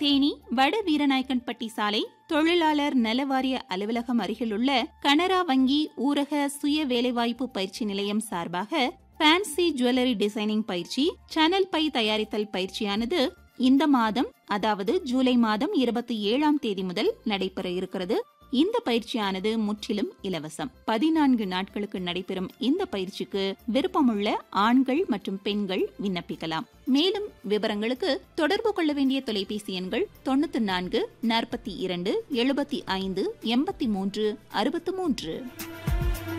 தேனி வட வீரநாயக்கன்பட்டி சாலை தொழிலாளர் நலவாரிய அலுவலகம் அருகிலுள்ள கனரா வங்கி ஊரக சுய வேலைவாய்ப்பு பயிற்சி நிலையம் சார்பாக ஃபேன்சி ஜுவல்லரி டிசைனிங் பயிற்சி சேனல் பை தயாரித்தல் பயிற்சியானது இந்த மாதம் அதாவது ஜூலை மாதம் இருபத்தி ஏழாம் தேதி முதல் நடைபெற இருக்கிறது இந்த பயிற்சியானது முற்றிலும் இலவசம் பதினான்கு நாட்களுக்கு நடைபெறும் இந்த பயிற்சிக்கு விருப்பமுள்ள ஆண்கள் மற்றும் பெண்கள் விண்ணப்பிக்கலாம் மேலும் விவரங்களுக்கு தொடர்பு கொள்ள வேண்டிய தொலைபேசி எண்கள் தொண்ணூத்தி நான்கு நாற்பத்தி இரண்டு எழுபத்தி ஐந்து எண்பத்தி மூன்று அறுபத்தி மூன்று